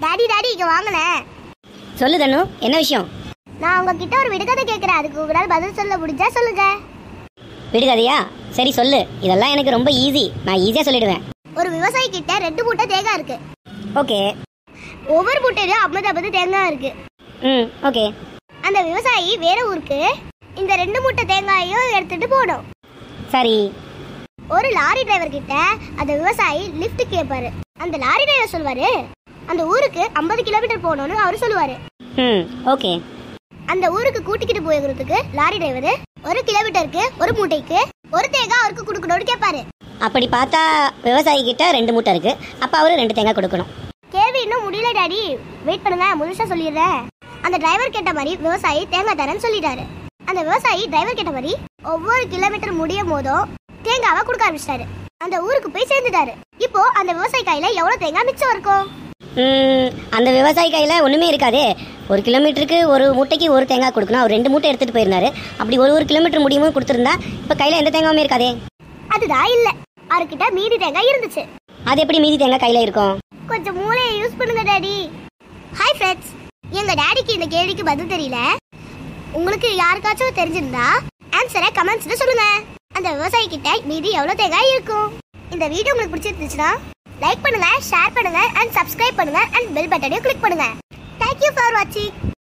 daddy daddy இங்க வாங்கினேன் சொல்லு தனு என்ன விஷயம் நான் உங்ககிட்ட ஒரு விடுகதை கேட்குறேன் அதுக்கு உங்களால் பதில் சொல்ல முடிஞ்சா சொல்லுங்க விடுகதையா சரி சொல்லு இதெல்லாம் எனக்கு ரொம்ப ஈஸி நான் ஈஸியாக சொல்லிடுவேன் ஒரு விவசாயி கிட்ட ரெண்டு மூட்டை தேங்காய் இருக்கு ஓகே ஒவ்வொரு மூட்டையிலும் ஐம்பது ஐம்பது தேங்காய் இருக்கு ம் ஓகே அந்த விவசாயி வேற ஊருக்கு இந்த ரெண்டு மூட்டை தேங்காயையும் எடுத்துட்டு போகணும் சரி ஒரு லாரி டிரைவர் கிட்ட அந்த விவசாயி லிஃப்ட் கேட்பாரு அந்த லாரி டிரைவர் சொல்வாரு அந்த ஊருக்கு ஐம்பது கிலோமீட்டர் போகணும்னு அவர் சொல்லுவாரு ம் ஓகே அந்த ஊருக்கு கூட்டிக்கிட்டு போகிறதுக்கு லாரி டிரைவர் ஒரு கிலோமீட்டருக்கு ஒரு மூட்டைக்கு ஒரு தேங்காய் அவருக்கு கொடுக்கணும்னு கேட்பாரு அப்படி பார்த்தா விவசாயி கிட்ட ரெண்டு மூட்டை இருக்கு அப்போ அவரு ரெண்டு தேங்காய் கொடுக்கணும் கேள்வி இன்னும் முடியல டாடி வெயிட் பண்ணுங்க முழுசா சொல்லிடுறேன் அந்த டிரைவர் கேட்ட மாதிரி விவசாயி தேங்காய் தரேன்னு சொல்லிட்டாரு அந்த விவசாயி டிரைவர் கேட்ட மாதிரி ஒவ்வொரு கிலோமீட்டர் முடியும் போதும் தேங்காவை கொடுக்க ஆரம்பிச்சிட்டாரு அந்த ஊருக்கு போய் சேர்ந்துட்டாரு இப்போ அந்த விவசாயி கையில எவ்வளவு தேங்காய் மிச்சம் இருக்கும் ம், அந்த விவசாயி கையில் ஒன்றுமே இருக்காதே ஒரு கிலோமீட்டருக்கு ஒரு மூட்டைக்கு ஒரு தேங்காய் கொடுக்கணும் அவர் ரெண்டு மூட்டை எடுத்துகிட்டு போயிருந்தாரு அப்படி ஒரு ஒரு கிலோமீட்டர் முடியுமோ கொடுத்துருந்தா இப்போ கையில் எந்த தேங்காயுமே இருக்காதே அதுதான் இல்ல அவர்கிட்ட மீதி தேங்காய் இருந்துச்சு அது எப்படி மீதி தேங்காய் கையில் இருக்கும் கொஞ்சம் மூளையை யூஸ் பண்ணுங்க டாடி ஹாய் ஃப்ரெண்ட்ஸ் எங்க டாடிக்கு இந்த கேள்விக்கு பதில் தெரியல உங்களுக்கு யாருக்காச்சும் தெரிஞ்சிருந்தா ஆன்சரை கமெண்ட்ஸ்ல சொல்லுங்க அந்த விவசாயி கிட்ட மீதி எவ்வளவு தேங்காய் இருக்கும் இந்த வீடியோ உங்களுக்கு பிடிச்சிருந்துச்சுன்னா லைக் பண்ணுங்க ஷேர் பண்ணுங்க அண்ட் சப்ஸ்கிரைப் பண்ணுங்க அண்ட் பெல் பட்டனையும் கிளிக் பண்ணுங்க தேங்க்யூ ஃபார் வாட்சிங்